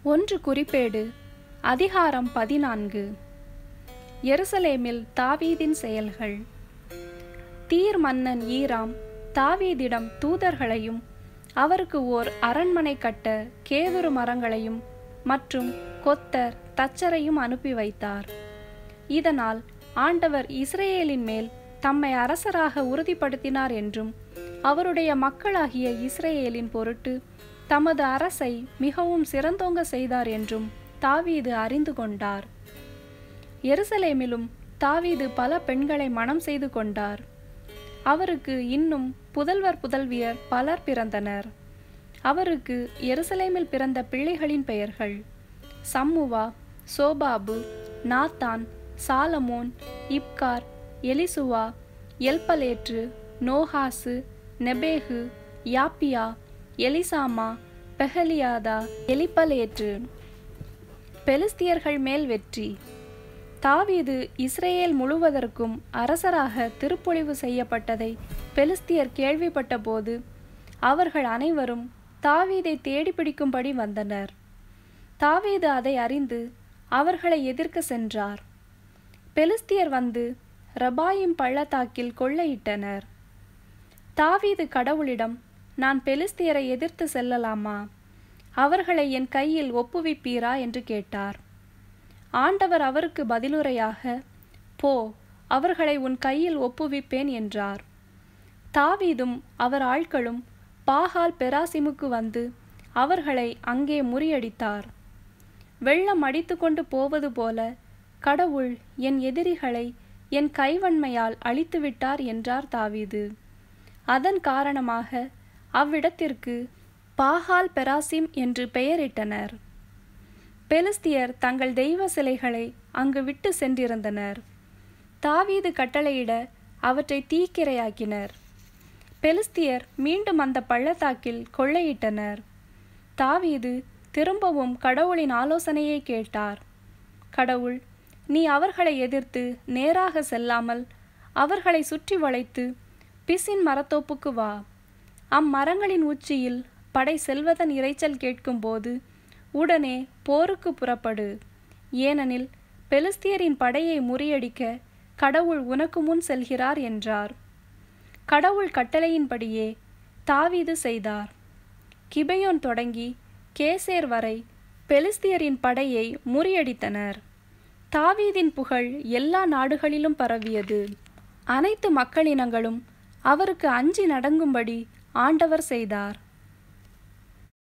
ஒன்று குறிப்பேடு அதிகாரம் பதினான்கு எருசலேமில் தாவீதின் செயல்கள் தீர் மன்னன் ஈராம் தாவீதிடம் தூதர்களையும் அவருக்கு ஓர் அரண்மனை கட்ட கேதுரு மரங்களையும் மற்றும் கொத்தர் தச்சரையும் அனுப்பி வைத்தார் இதனால் ஆண்டவர் இஸ்ரேலின் மேல் தம்மை அரசராக உறுதிப்படுத்தினார் என்றும் அவருடைய மக்களாகிய இஸ்ரேலின் பொருட்டு தமது அரசை மிகவும் சிறந்தோங்க செய்தார் என்றும் தாவீது அறிந்து கொண்டார் எருசலேமிலும் தாவீது பல பெண்களை மணம் செய்து கொண்டார் அவருக்கு இன்னும் புதல்வர் புதல்வியர் பலர் பிறந்தனர் அவருக்கு எருசலேமில் பிறந்த பிள்ளைகளின் பெயர்கள் சம்முவா சோபாபு நாத்தான் சாலமோன் இப்கார் எலிசுவா எல்பலேற்று நோஹாசு நெபேகு யாப்பியா எலிசாமா பெஹலியாதா எலிப்பலேற்று பெலிஸ்தியர்கள் மேல் வெற்றி தாவீது இஸ்ரேல் முழுவதற்கும் அரசராக திருப்பொழிவு செய்யப்பட்டதை பெலிஸ்தியர் கேள்விப்பட்டபோது அவர்கள் அனைவரும் தாவீதை தேடி பிடிக்கும்படி வந்தனர் தாவீது அதை அறிந்து அவர்களை எதிர்க்க சென்றார் பெலிஸ்தியர் வந்து ரபாயும் பள்ளத்தாக்கில் கொள்ளையிட்டனர் தாவீது கடவுளிடம் நான் பெலிஸ்தியரை எதிர்த்து செல்லலாமா அவர்களை என் கையில் ஒப்புவிப்பீரா என்று கேட்டார் ஆண்டவர் அவருக்கு பதிலுரையாக போ அவர்களை உன் கையில் ஒப்புவிப்பேன் என்றார் தாவீதும் அவர் ஆட்களும் பாகால் பெராசிமுக்கு வந்து அவர்களை அங்கே முறியடித்தார் வெள்ளம் அடித்து கொண்டு போவது போல கடவுள் என் எதிரிகளை என் கைவன்மையால் அழித்துவிட்டார் என்றார் தாவீது அதன் காரணமாக அவ்விடத்திற்கு பாகால் பெராசிம் என்று பெயரிட்டனர் பெலிஸ்தியர் தங்கள் தெய்வ சிலைகளை அங்கு விட்டு சென்றிருந்தனர் தாவீது கட்டளையிட அவற்றை தீக்கிரையாக்கினர் பெலிஸ்தியர் மீண்டும் அந்த பள்ளத்தாக்கில் கொள்ளையிட்டனர் தாவீது திரும்பவும் கடவுளின் ஆலோசனையை கேட்டார் கடவுள் நீ அவர்களை எதிர்த்து நேராக செல்லாமல் அவர்களை சுற்றி வளைத்து பிசின் மரத்தோப்புக்கு வா அம்மரங்களின் உச்சியில் படை செல்வதன் இரைச்சல் கேட்கும்போது உடனே போருக்கு புறப்படு ஏனெனில் பெலிஸ்தியரின் படையை முறியடிக்க கடவுள் உனக்கு முன் செல்கிறார் என்றார் கடவுள் கட்டளையின்படியே தாவீது செய்தார் கிபையோன் தொடங்கி கேசேர் வரை பெலிஸ்தியரின் படையை முறியடித்தனர் தாவீதின் புகழ் எல்லா நாடுகளிலும் பரவியது அனைத்து மக்களினங்களும் அவருக்கு அஞ்சி நடங்கும்படி ஆண்டவர் செய்தார்